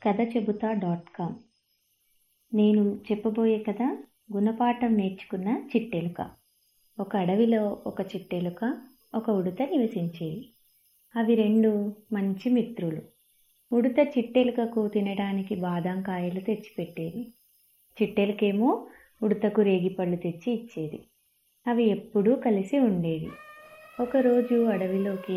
కథ చెబుతా dot com నేను చెప్పబోయే కథ గుణపాఠం నేర్చుకున్న చిట్టెలుక ఒక అడవిలో ఒక చిట్టెలుక ఒక ఉడత నివసించేవి అవి రెండు మంచి మిత్రులు ఉడత చిట్టెలుకకు తినడానికి బాదం కాయలు తెచ్చిపెట్టేది చిట్టెలుకేమో ఉడతకు రేగిపళ్ళు తెచ్చి ఇచ్చేది అవి ఎప్పుడూ కలిసి ఉండేవి ఒకరోజు అడవిలోకి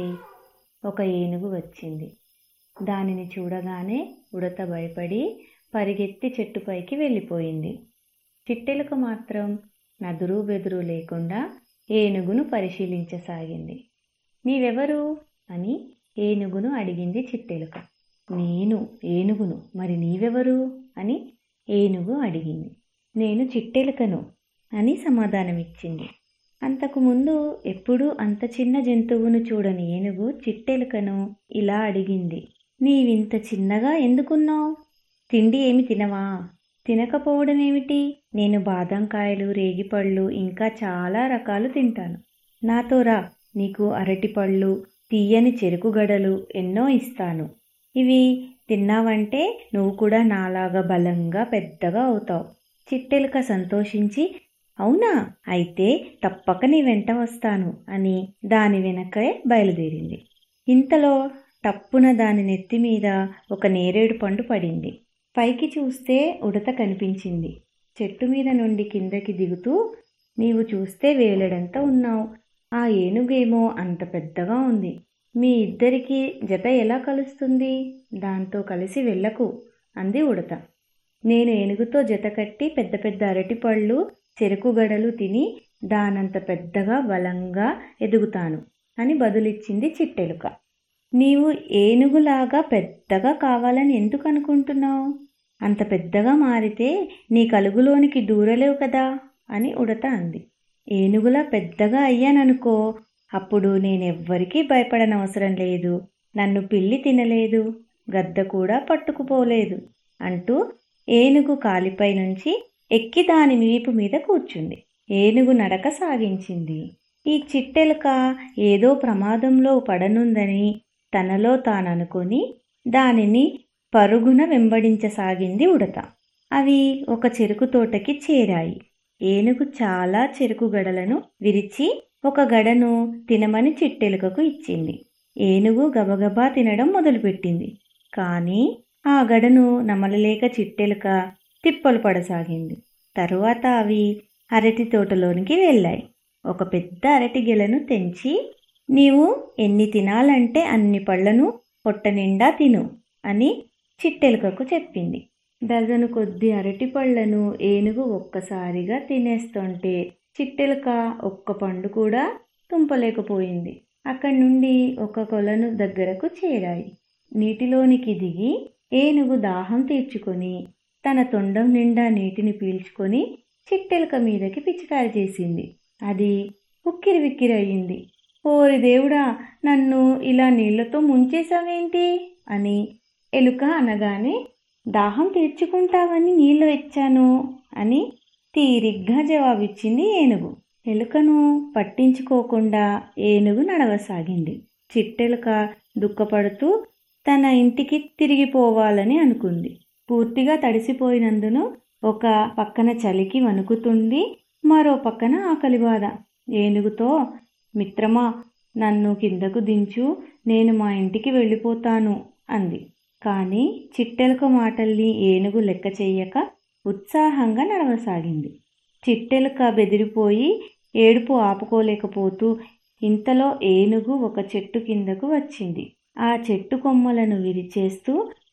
ఒక ఏనుగు వచ్చింది దానిని చూడగానే ఉడత భయపడి పరిగెత్తి చెట్టుపైకి వెళ్ళిపోయింది చిట్టెలుక మాత్రం నదురు బెదురు లేకుండా ఏనుగును పరిశీలించసాగింది నీవెవరు అని ఏనుగును అడిగింది చిట్టెలుక నేను ఏనుగును మరి నీవెవరు అని ఏనుగు అడిగింది నేను చిట్టెలుకను అని సమాధానమిచ్చింది అంతకుముందు ఎప్పుడూ అంత చిన్న జంతువును చూడని ఏనుగు చిట్టెలుకను ఇలా అడిగింది నీవింత చిన్నగా ఎందుకున్నావు తిండి ఏమి తినవా తినకపోవడం ఏమిటి నేను బాదం కాయలు రేగిపళ్ళు ఇంకా చాలా రకాలు తింటాను నాతో రా నీకు అరటిపళ్ళు తీయని చెరుకు గడలు ఎన్నో ఇస్తాను ఇవి తిన్నావంటే నువ్వు కూడా నాలాగా బలంగా పెద్దగా అవుతావు చిట్టెలుక సంతోషించి అవునా అయితే తప్పక నీ వెంట వస్తాను అని దాని వెనకే బయలుదేరింది ఇంతలో టప్పున దాని నెత్తి మీద ఒక నేరేడు పండు పడింది పైకి చూస్తే ఉడత కనిపించింది చెట్టు మీద నుండి కిందకి దిగుతూ నీవు చూస్తే వేలడంత ఉన్నావు ఆ ఏనుగేమో అంత పెద్దగా ఉంది మీ ఇద్దరికి జత ఎలా కలుస్తుంది దాంతో కలిసి వెళ్ళకు అంది ఉడత నేను ఏనుగుతో జత కట్టి పెద్ద పెద్ద అరటిపళ్ళు చెరుకు గడలు తిని దానంత పెద్దగా బలంగా ఎదుగుతాను అని బదులిచ్చింది చిట్టెలుక నీవు ఏనుగులాగా పెద్దగా కావాలని ఎందుకు అనుకుంటున్నావు అంత పెద్దగా మారితే నీ కలుగులోనికి దూరలేవు కదా అని ఉడత అంది ఏనుగులా పెద్దగా అయ్యాననుకో అప్పుడు నేనెవ్వరికీ భయపడనవసరం లేదు నన్ను పిల్లి తినలేదు గద్ద కూడా పట్టుకుపోలేదు అంటూ ఏనుగు కాలిపై నుంచి ఎక్కి దాని వీపు మీద కూర్చుంది ఏనుగు నడక సాగించింది ఈ చిట్టెలుక ఏదో ప్రమాదంలో పడనుందని తనలో తాననుకొని దానిని పరుగున వెంబడించసాగింది ఉడత అవి ఒక చెరుకు తోటకి చేరాయి ఏనుగు చాలా చెరుకు గడలను విరిచి ఒక గడను తినమని చిట్టెలుకకు ఇచ్చింది ఏనుగు గబగబా తినడం మొదలుపెట్టింది కానీ ఆ గడను నమలలేక చిట్టెలుక తిప్పలు పడసాగింది తరువాత అవి అరటి తోటలోనికి వెళ్ళాయి ఒక పెద్ద అరటి గెలను తెంచి నీవు ఎన్ని తినాలంటే అన్ని పళ్లను పొట్ట నిండా తిను అని చిట్టెలుకకు చెప్పింది డజను కొద్ది అరటి పళ్లను ఏనుగు ఒక్కసారిగా తినేస్తుంటే చిట్టెలుక ఒక్క పండు కూడా తుంపలేకపోయింది అక్కడి నుండి ఒక కొలను దగ్గరకు చేరాయి నీటిలోనికి దిగి ఏనుగు దాహం తీర్చుకొని తన తొండం నిండా నీటిని పీల్చుకొని చిట్టెలుక మీదకి పిచికారి చేసింది అది ఉక్కిరి విక్కిరి అయ్యింది ఓరి దేవుడా నన్ను ఇలా నీళ్లతో ముంచేశావేంటి అని ఎలుక అనగానే దాహం తీర్చుకుంటావని నీళ్లు ఇచ్చాను అని తీరిగ్గా జవాబిచ్చింది ఏనుగు ఎలుకను పట్టించుకోకుండా ఏనుగు నడవసాగింది చిట్టెలుక దుఃఖపడుతూ తన ఇంటికి తిరిగిపోవాలని అనుకుంది పూర్తిగా తడిసిపోయినందున ఒక పక్కన చలికి వణుకుతుంది మరో పక్కన ఆకలి బాధ ఏనుగుతో మిత్రమా నన్ను కిందకు దించు నేను మా ఇంటికి వెళ్ళిపోతాను అంది కానీ చిట్టెలుక మాటల్ని ఏనుగు లెక్క చెయ్యక ఉత్సాహంగా నడవసాగింది చిట్టెలుక బెదిరిపోయి ఏడుపు ఆపుకోలేకపోతూ ఇంతలో ఏనుగు ఒక చెట్టు కిందకు వచ్చింది ఆ చెట్టు కొమ్మలను విరిచేస్తూ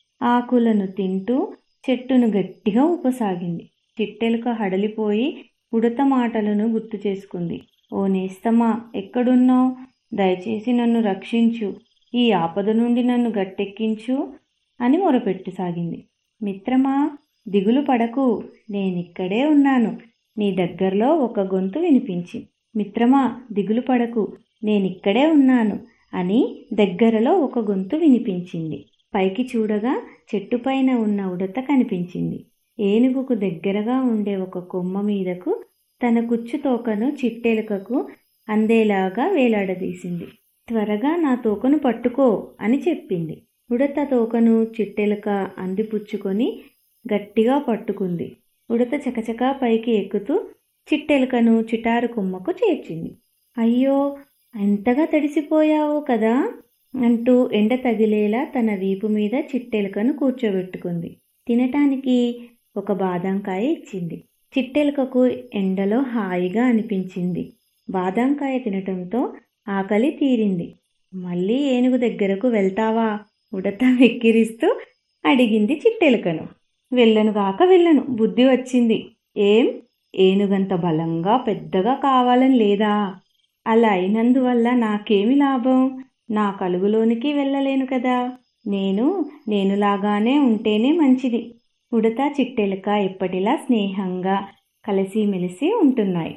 ఆకులను తింటూ చెట్టును గట్టిగా ఊపసాగింది చిట్టెలుక హడలిపోయి ఉడత మాటలను గుర్తు చేసుకుంది ఓ నేస్తమా ఎక్కడున్నావు దయచేసి నన్ను రక్షించు ఈ ఆపద నుండి నన్ను గట్టెక్కించు అని మొరపెట్టసాగింది మిత్రమా దిగులు పడకు నేనిక్కడే ఉన్నాను నీ దగ్గరలో ఒక గొంతు వినిపించి మిత్రమా దిగులు పడకు నేనిక్కడే ఉన్నాను అని దగ్గరలో ఒక గొంతు వినిపించింది పైకి చూడగా చెట్టుపైన ఉన్న ఉడత కనిపించింది ఏనుగుకు దగ్గరగా ఉండే ఒక కొమ్మ మీదకు తన కుచ్చు తోకను చిట్టెలుకకు అందేలాగా వేలాడదీసింది త్వరగా నా తోకను పట్టుకో అని చెప్పింది ఉడత తోకను చిట్టెలుక అందిపుచ్చుకొని గట్టిగా పట్టుకుంది ఉడత చకచకా పైకి ఎక్కుతూ చిట్టెలుకను చిటారు కొమ్మకు చేర్చింది అయ్యో ఎంతగా తడిసిపోయావు కదా అంటూ ఎండ తగిలేలా తన వీపు మీద చిట్టెలుకను కూర్చోబెట్టుకుంది తినటానికి ఒక బాదంకాయ ఇచ్చింది చిట్టెలుకకు ఎండలో హాయిగా అనిపించింది బాదంకాయ తినటంతో ఆకలి తీరింది మళ్ళీ ఏనుగు దగ్గరకు వెళ్తావా ఉడత వెక్కిరిస్తూ అడిగింది చిట్టెలుకను వెళ్ళను కాక వెళ్ళను బుద్ధి వచ్చింది ఏం ఏనుగంత బలంగా పెద్దగా కావాలని లేదా అలా అయినందువల్ల నాకేమి లాభం నా కలుగులోనికి వెళ్ళలేను కదా నేను నేనులాగానే ఉంటేనే మంచిది ఉడత చిట్టెలుక ఎప్పటిలా స్నేహంగా కలిసిమెలిసి ఉంటున్నాయి